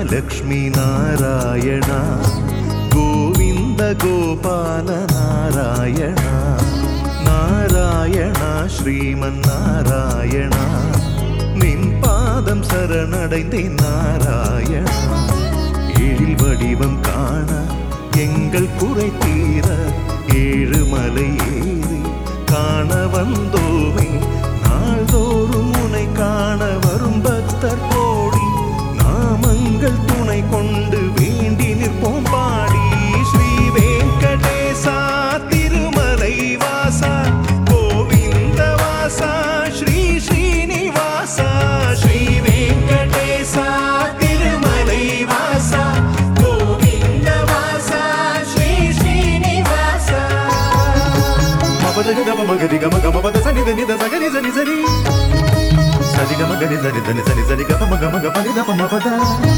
லக்ஷ்மி நாராயணா கோவிந்த கோபால நாராயணா நாராயணா ஸ்ரீமன் நாராயணா நின் பாதம் சரணடைந்தேன் நாராயணா எழில் வடிவம் காண எங்கள் குறை தீர ஏழு மலை ஏறி காண வந்தோமே நாள்தோறும் உனை காண வரும் பக்தர் கோடி நாமங்கள் துணை கொண்டு வேண்டி நிற்போம் பாடி ஸ்ரீ வெங்கடேசா திருமலை வாசா கோவிந்த வாசா ஸ்ரீ ஸ்ரீனிவாசா ஸ்ரீ வெங்கடேசா திருமலை வாசா கோவிந்த வாசா ஸ்ரீ ஸ்ரீனிவாசா మపదగ గమ మగది గమ గమ పద సని దని ద సగని సని సని సని గమ గని సని దని సని సని గమ మగ మగ పని ద పమ పద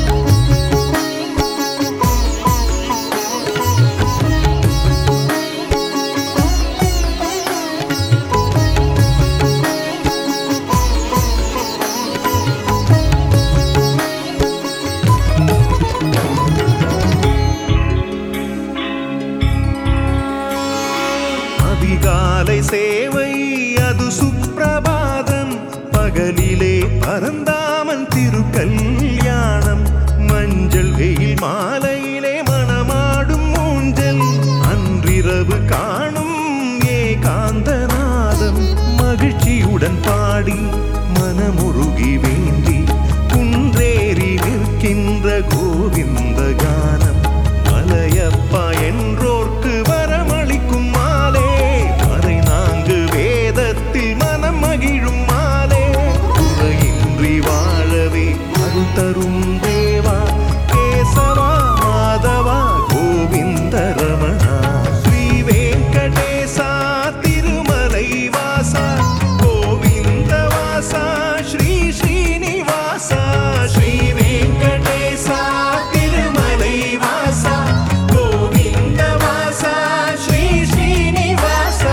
அதிகாலை சேவை அது சுப்பிரபாதம் பகலிலே பரந்தாமன் திருக்கல்யாணம் மஞ்சள் வெயில் மாலையிலே மணமாடும் ஊஞ்சல் அன்றிரவு காணும் ஏகாந்தநாதம் மகிழ்ச்சியுடன் பாடி மனமுருகி வேண்டி குன்றேறி நிற்கின்ற கோவிந்த கானம் மலையப்பா என்றோர்க்கு வரமளிக்கும் மாலே மறை நான்கு வேதத்தில் மனம் மகிழும் மாலே குறையின்றி வாழவே அருள் தரும் தேவா கேசவா மாதவா கோவிந்த ரமணா ஸ்ரீ வெங்கடேசா திருமலை வாசா கோவிந்த வாசா ஸ்ரீ ஸ்ரீனிவாசா ஸ்ரீ வெங்கடேசா திருமலை வாசா கோவிந்த வாசா ஸ்ரீ ஸ்ரீனிவாசா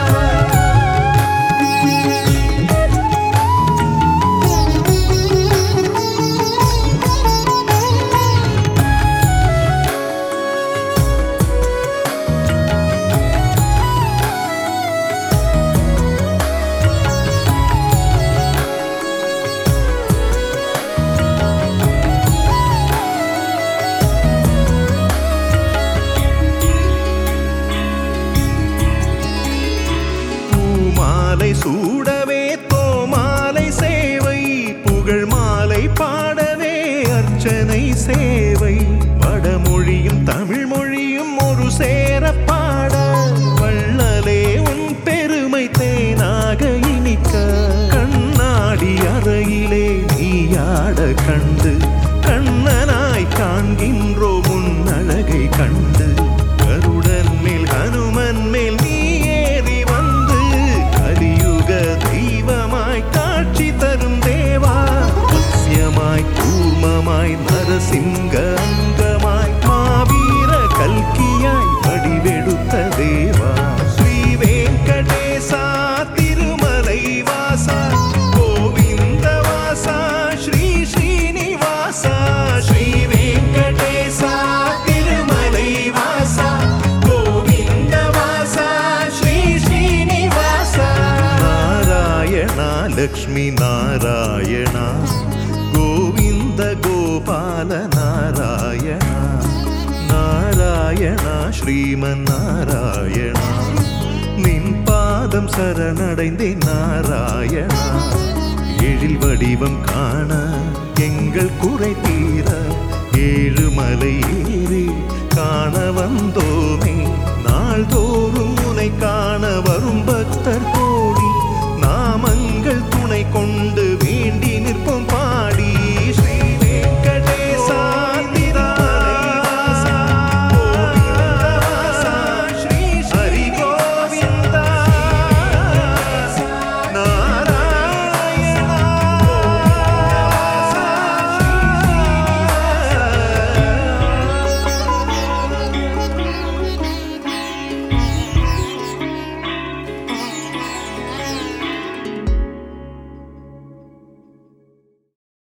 பூமாலை சூடவே தோமாலை சேவை புகழ் மாலை பாடவே அர்ச்சனை சேவை வடமொழியும் தமிழ் மொழியும் ஒரு சேர பாட வள்ளலே உன் பெருமை தேனாக இனிக்க கண்ணாடி அறையிலே நீயாட கண்டு கண்ணனாய் காண்கின்றோ முன் அழகை கண்டு கருடன் மேல் ஹனுமன் மேல் நீ ஏறி வந்து கலியுக தெய்வமாய் காட்சி தரும் தேவா மத்யமாய் கூர்மமாய் நரசிங்க அங்கமாய் மாவீர கல்கியாய் வடிவெடுத்த தேவா ஸ்ரீ வெங்கடேசா திருமலை வாசா கோவிந்த வாசா ஸ்ரீ ஸ்ரீனிவாசா ஸ்ரீ வெங்கடேசா திருமலை வாசா கோவிந்த வாசா ஸ்ரீ ஸ்ரீனிவாசா நாராயணா லக்ஷ்மி நாராயணா கோவிந்த கோபால நாராயணா நாராயணா ஸ்ரீமன் நாராயணா நின் பாதம் சரணடைந்தேன் நாராயணா எழில் வடிவம் காண எங்கள் குறை தீர ஏழு மலை ஏறி காண வந்தோமே நாள்தோறும் உனை காண வரும் பக்தர்